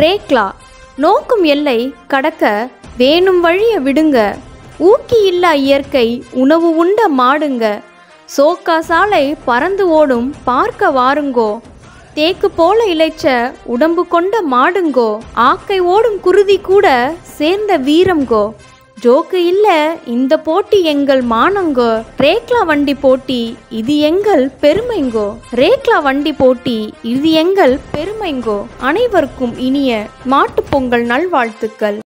ரேக்லா நோக்கும் எல்லை கடக்க வேணும் வழிய விடுங்க ஊக்கி இல்லா இயற்கை உணவு உண்ட மாடுங்க சோக்கா சாலை பறந்து ஓடும் பார்க்க வாருங்கோ தேக்கு போல இளைச்ச உடம்பு கொண்ட மாடுங்கோ ஆக்கை ஓடும் குருதி கூட சேர்ந்த வீரம்கோ ஜோக்கு இல்ல இந்த போட்டி எங்கள் மானங்கோ ரேக்லா வண்டி போட்டி இது எங்கள் பெருமைங்கோ ரேக்லா வண்டி போட்டி இது எங்கள் பெருமைங்கோ அனைவருக்கும் இனிய மாட்டுப் பொங்கல் நல்வாழ்த்துக்கள்